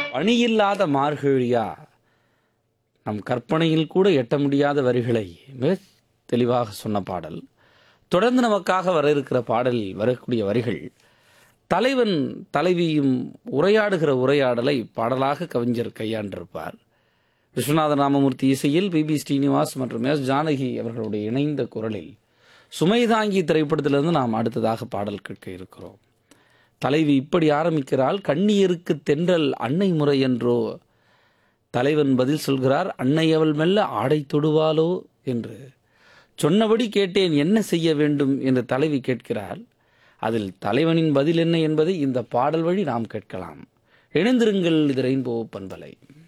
பணியில்லாத மார்கழியா நம் கற்பனையில் கூட எட்ட முடியாத வரிகளை மிக தெளிவாக சொன்ன பாடல் தொடர்ந்து நமக்காக வர இருக்கிற பாடலில் வரக்கூடிய வரிகள் தலைவன் தலைவியும் உரையாடுகிற உரையாடலை பாடலாக கவிஞர் கையாண்டிருப்பார் விஸ்வநாத ராமமூர்த்தி இசையில் பிபி ஸ்ரீனிவாஸ் மற்றும் எஸ் ஜானகி அவர்களுடைய இணைந்த குரலில் சுமைதாங்கி திரைப்படத்திலிருந்து நாம் அடுத்ததாக பாடல் கேட்க இருக்கிறோம் தலைவி இப்படி ஆரம்பிக்கிறாள் கண்ணீருக்கு தென்றல் அன்னை முறை என்றோ தலைவன் பதில் சொல்கிறார் அன்னை அவள் மெல்ல ஆடை தொடுவாளோ என்று சொன்னபடி கேட்டேன் என்ன செய்ய வேண்டும் என்று தலைவி கேட்கிறாள் அதில் தலைவனின் பதில் என்ன என்பதை இந்த பாடல் வழி நாம் கேட்கலாம் இணைந்திருங்கள் இது ரெயின்போ பண்பலை